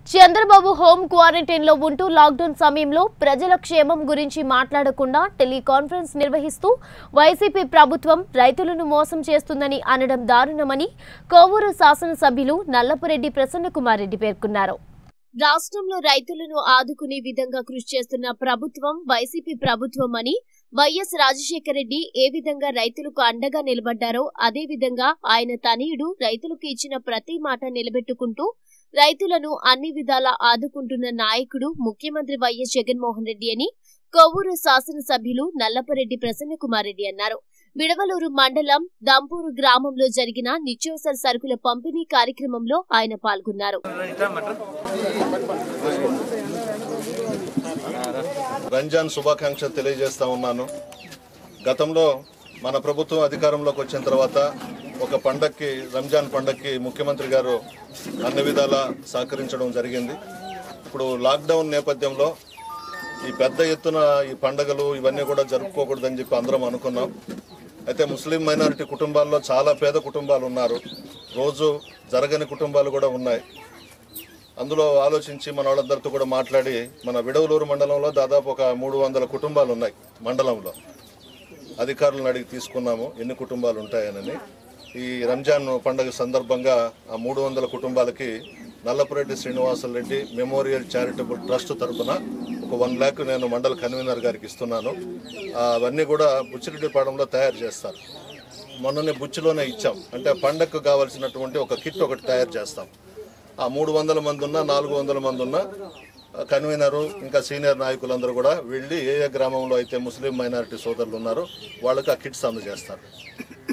Chandrababu home quarantine లో ఉంటూ lockdown సమయంలో ప్రజల క్షేమం గురించి మాట్లాడకుండా టెలికాన్ఫరెన్స్ నిర్వహిస్తూ వైసీపీ ప్రభుత్వం రైతులను మోసం చేస్తుందని అనడం దారుణమని కోవూరు శాసనసభ్యులు నల్లపురెడ్డి ప్రసన్నకుమార్ రెడ్డి పేర్కొన్నారు రాష్ట్రంలో రైతులను ఆదుకునే విధంగా కృషి చేస్తున్న ప్రభుత్వం వైసీపీ ప్రభుత్వం అని వైఎస్ రాజశేఖర రెడ్డి ఏ విధంగా రైతులకు అండగా నిలబడ్డారో అదే విధంగా ఆయన తనయుడు రైతులకు ఇచ్చిన ప్రతి మాట నిలబెట్టుకుంటూ రైతులను అన్ని విధాలా ఆదుకుంటున్న నాయకుడు ముఖ్యమంత్రి వైఎస్ జగన్మోహన్ రెడ్డి అని కొవ్వూరు శాసనసభ్యులు నల్లపరెడ్డి ప్రసన్నకుమార్ రెడ్డి అన్నారు విడవలూరు మండలం దంపూరు గ్రామంలో జరిగిన నిత్యావసర సరుకుల పంపిణీ కార్యక్రమంలో ఆయన పాల్గొన్నారు రంజాన్ శుభాకాంక్షలు తెలియజేస్తా ఉన్నాను గతంలో మన ప్రభుత్వం అధికారంలోకి వచ్చిన తర్వాత ఒక పండక్కి రంజాన్ పండక్కి ముఖ్యమంత్రి గారు అన్ని విధాలా సహకరించడం జరిగింది ఇప్పుడు లాక్డౌన్ నేపథ్యంలో ఈ పెద్ద ఎత్తున ఈ పండగలు ఇవన్నీ కూడా జరుపుకోకూడదని చెప్పి అందరం అనుకున్నాం అయితే ముస్లిం మైనారిటీ కుటుంబాల్లో చాలా పేద కుటుంబాలు ఉన్నారు రోజు జరగని కుటుంబాలు కూడా ఉన్నాయి అందులో ఆలోచించి మన వాళ్ళందరితో కూడా మాట్లాడి మన విడవలూరు మండలంలో దాదాపు ఒక మూడు వందల కుటుంబాలు ఉన్నాయి మండలంలో అధికారులను అడిగి తీసుకున్నాము ఎన్ని కుటుంబాలు ఉంటాయనని ఈ రంజాన్ పండుగ సందర్భంగా ఆ మూడు వందల కుటుంబాలకి Nallapureddy Srinivasareddy memorial charitable trust తరఫున ఒక వన్ ల్యాక్ నేను మండల కన్వీనర్ గారికి ఇస్తున్నాను ఆ, అవన్నీ కూడా బుచ్చిరెడ్డిపాడంలో తయారు చేస్తారు మొన్ననే బుచ్చిలోనే ఇచ్చాం అంటే పండగకు కావాల్సినటువంటి ఒక కిట్ ఒకటి తయారు చేస్తాం ఆ మూడు వందల మంది ఉన్న నాలుగు వందల మంది ఉన్న కన్వీనరు ఇంకా సీనియర్ నాయకులందరూ కూడా వెళ్ళి ఏ ఏ గ్రామంలో అయితే ముస్లిం మైనారిటీ సోదరులు ఉన్నారో వాళ్ళకి ఆ కిట్స్ అందజేస్తారు